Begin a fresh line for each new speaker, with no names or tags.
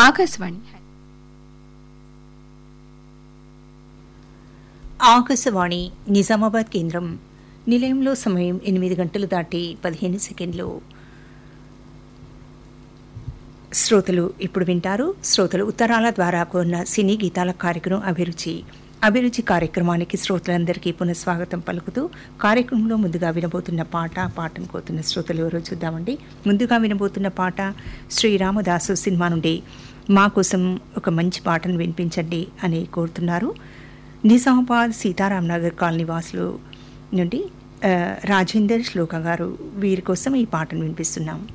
ఆకాశవాణి
ఆకాశవాణి నిజామాబాద్ కేంద్రం నిలయంలో సమయం ఎనిమిది గంటలు దాటి పదిహేను సెకండ్లు శ్రోతలు ఇప్పుడు వింటారు శ్రోతలు ఉత్తరాల ద్వారా కోరిన సినీ గీతాల కార్యక్రమం అభిరుచి అభిరుచి కార్యక్రమానికి శ్రోతలందరికీ పునఃస్వాగతం పలుకుతూ కార్యక్రమంలో ముందుగా వినబోతున్న పాట పాటను కోతున్న శ్రోతలు ఎవరో చూద్దామండి ముందుగా వినబోతున్న పాట శ్రీరామదాసు సినిమా నుండి మా కోసం ఒక మంచి పాటను వినిపించండి అని కోరుతున్నారు నిజామాబాద్ సీతారాం నగర్ కాలనీ వాసులు నుండి ఆ, రాజేందర్ శ్లోక గారు వీరి కోసం ఈ పాటను వినిపిస్తున్నాం